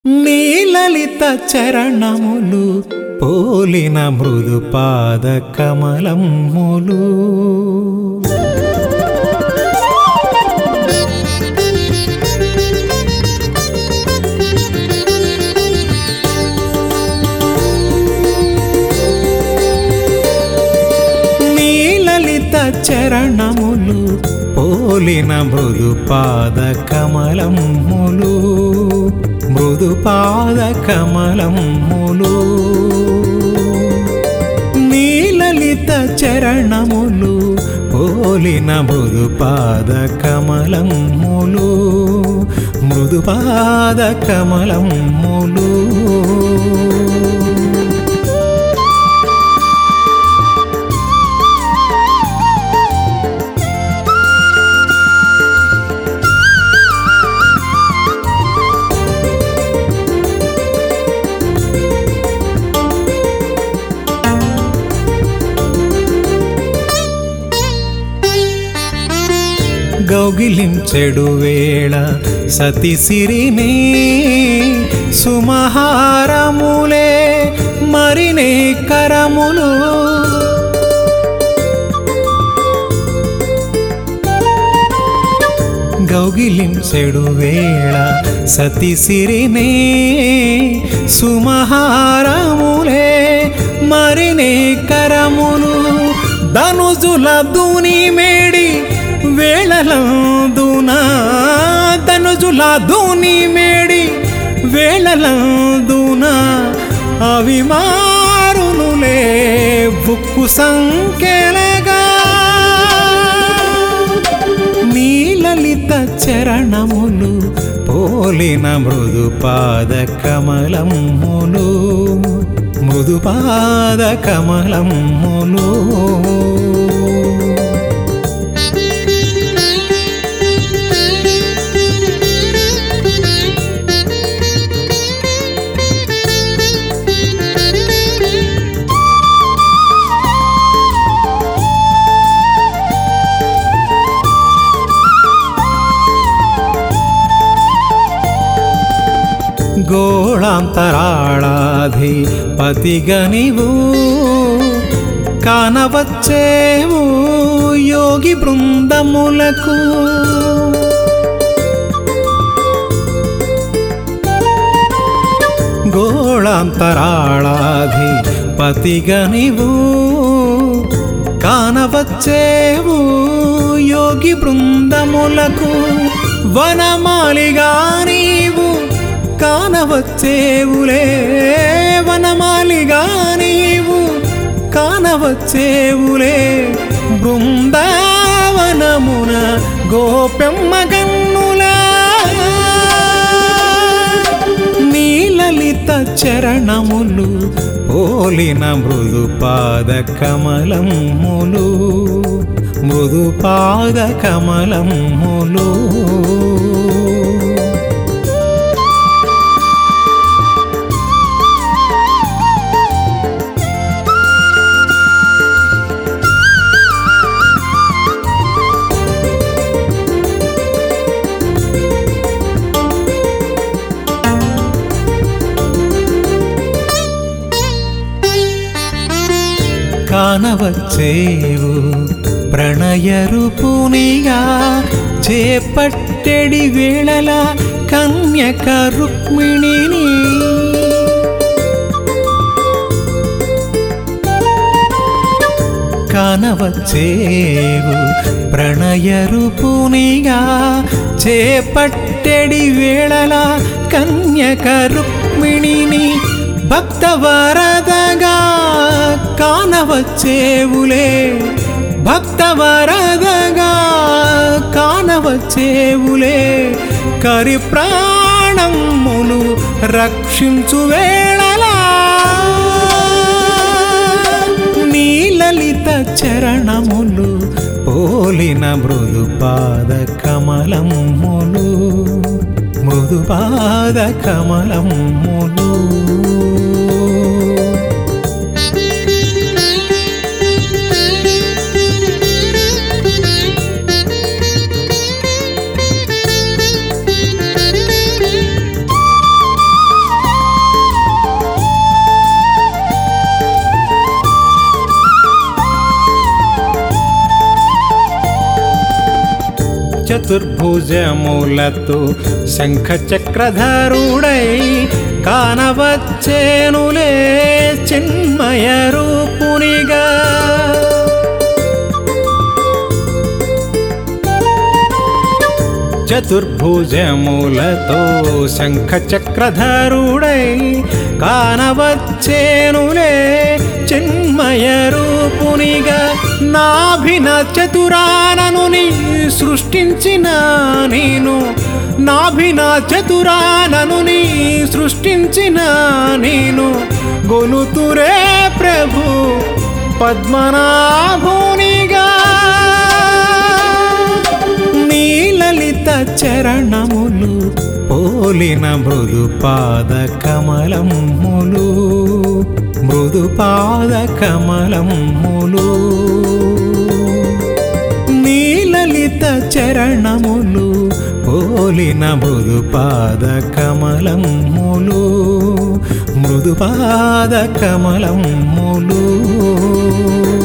నీ లలిత చరణములు పోలిన మృదు పాద కమలములు నీ లలిత చరణములు పోలిన మృదు పాద కమలములు మృదు పాద కమలములు నీ లలిత చరణములు పోలిన మృదు పాద కమలములు మృదు పాద కమలములు గౌగిలించెడు వేళ సతిసిరినే సుమహారములే మరినే కరములు గౌగిలించెడు వేళ సతిసిరినే సుమహారములే మరినే కరములు ధనుజుల దుని మేడి వేళలందున ధనుజుల దుని మేడి వేళలందున అవి మారునులే బుక్కు సంఖ్యలగా నీ లలిత చరణములు పోలిన మృదు పాద కమలములు మృదు పాద కమలములు గోళాంతరాళాధి పతిగనివు కానవచ్చేవు యోగి బృందములకు గోళాంతరాళాధి పతిగనివు కానవచ్చేవు యోగి బృందములకు వనమాలిగా నీవు కానవచ్చేవులే వనమాలిగా నీవు కానవచ్చేవులే బృందావనమున గోపెమ్మ గన్నులా నీ లలిత చరణములు పోలిన మృదు పాద కమలములు మృదు పాద కమలములు కానవచ్చేవు ప్రణయరుపునిగా చేపట్టెడి వేళల కన్యక రుక్మిణిని కానవచ్చేవు ప్రణయరుపునిగా చేపట్టెడి వేళల కన్యక రుక్మిణిని భక్తవరదగా కానవచ్చేవులే భక్తవరదగా కానవచ్చేవులే కరి ప్రాణములు రక్షించు వేళలా నీ లలిత చరణములు పోలిన మృదు పాద కమలములు మృదు పాద కమలములు చతుర్భుజములతో శంఖ చక్రధరుడై కానవచ్చేనులే చిన్మయ రూపునిగా చతుర్భుజములతో శంఖ చక్రధరుడై కానవచ్చేనులే చిన్మయ రూపునిగా నాభిన చతురానను నీ సృష్టించిన నేను నాభిన చతురానను నీ సృష్టించిన నేను గొలుతురే ప్రభు పద్మనాభునిగా నీ లలిత చరణములు పోలిన మృదు పాద కమలములు మృదు పాద కమలములు నీ లలిత చరణములు పోలిన మృదు పాద కమలములు మృదు పాద కమలములు